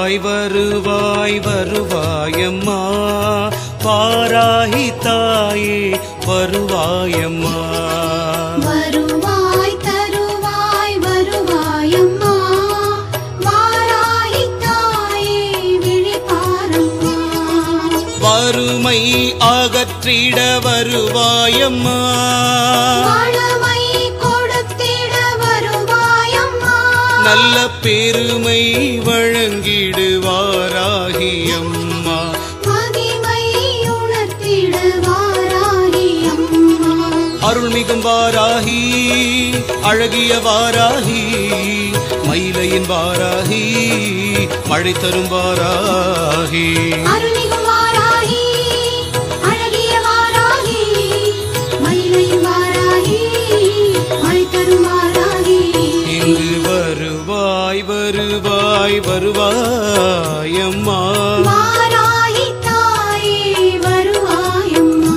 வருவாய் வருவாய் வருவாயம்மா பாராகி தாயே வருவாயம்மா வருவாய் தருவாய் வருவாயம்மா வாராகி தாயே விழிப்பாரம்மா வறுமை அகற்றிட வருவாயம்மா வளமை கொடுத்திட வருவாயம்மா நல்ல பெருமை வழங்கிடுவாராகி அம்மா மகிமை உணர்த்திட வாராகி அம்மா அருள்மிகும் வாராகி அழகிய வாராகி மயிலையின் வாராகி மழை தரும் வாராகி அருள்மிகும் வாராகி அழகிய வாராகி மயிலையும் வாராகி மழை தரும் வாராகி இங்கு வருவாய் வருவாய் வருவாய் அம்மா வாராகி தாயே வருவாயம்மா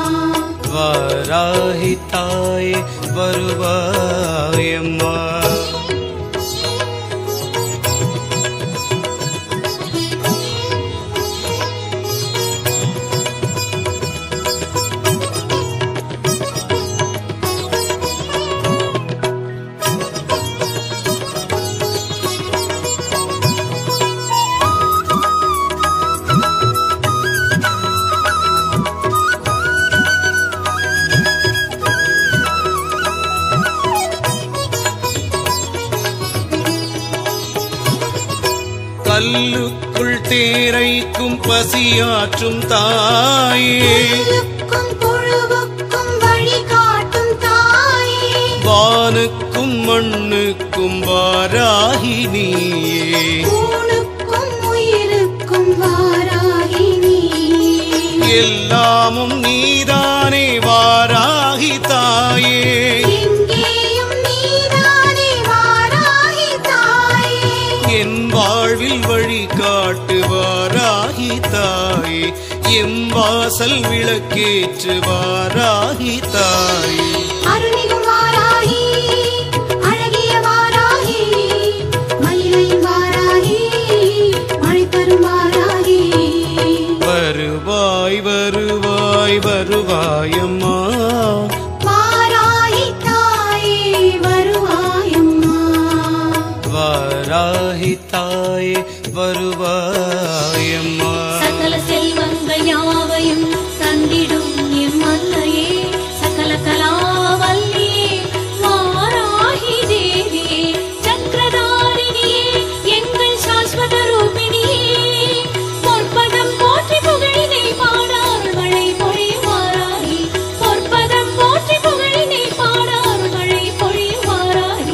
வாராகி தாயே வருவாய் அம்மா கல்லுக்குள் தேரைக்கும் பசியாற்றும் தாயே புல்லுக்கும் புழுவுக்கும் வழி காட்டும் தாயே வானுக்கும் மண்ணுக்கும் வாராகி நீயே ஊனுக்கும் உயிருக்கும் வாராகி நீயே எல்லாமும் நீதானே வாராகி தாயே எங்கேயும் நீதானே வாராகி தாயே என் வாழ்வில் வழி காட்டுவாராகி தாயே எம் வாசல் விளக்கேற்று வாராகி தாயே அருணிகும் வாராகி அழகிய வாராகி மயிலையும் வாராகி மழை தரும் வாராகி வருவாய் வருவாய் வருவாயம்மா வாராகி தாயே வருவாயம்மா வாராகி தாயே வருவாயம்மா சகல செல்வங்கள் யாவையும் தந்திடும் எம் அன்னையே சகல கலாவல்லியே வாராகி தேவியே சக்கரதாரிணியே எங்கள் சாஸ்வத ரூபிணியே பொற்பதம் போற்றி புகழினை பாடார் மழை பொழிவாராகி பொற்பதம் போற்றி புகழினை பாடார் மழை பொழிவாராகி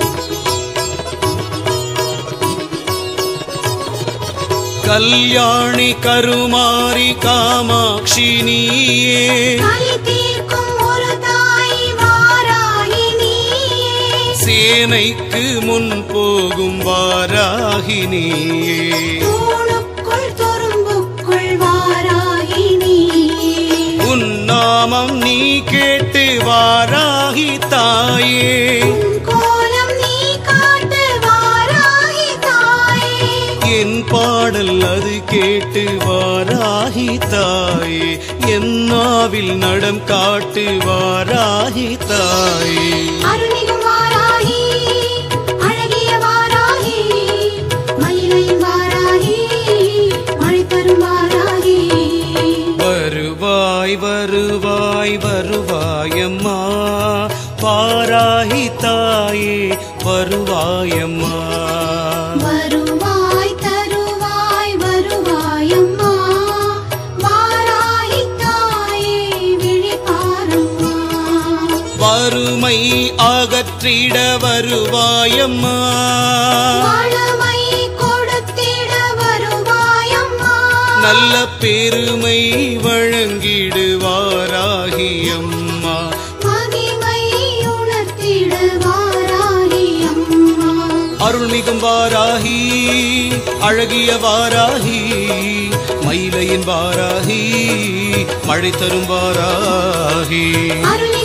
கல்யாணி கருமாரி காமாட்சி நீயே கலி தீர்க்கும் ஒரு தாய் வாராகி நீயே சேனைக்கு முன் போகும் வாராகி நீயே தூணுக்குள் துரும்புக்குள் வாராகி நீயே உன் நாமம் நீ கேட்டு வாராகி தாயே உன் கோலம் நீ காட்டு வாராகி தாயே என் பாடல் அது கேட்டு வாராகி தாயே என் நாவில் நடம் காட்டு வாராகி தாயே அருணிகும் வாராகி அழகிய வாராகி மயிலையும் வாராகி மழை தரும் வாராகி வருவாய் வருவாய் வருவாயம்மா பாராகி தாயே வருவாயம்மா வருவாய் தருவாய் வருவாயம்மா வாராகி தாயே விழிப்பாரம்மா வறுமை அகற்றிட வருவாயம்மா வளமை கொடுத்திட வருவாயம்மா நல்ல பெருமை வழங்கிடுவாராகி அம்மா மகிமை உணர்த்திட வாராகி அம்மா அருள்மிகும் வாராகி அழகிய வாராகி மயிலையின் வாராகி மழை தரும் வாராகி அருள்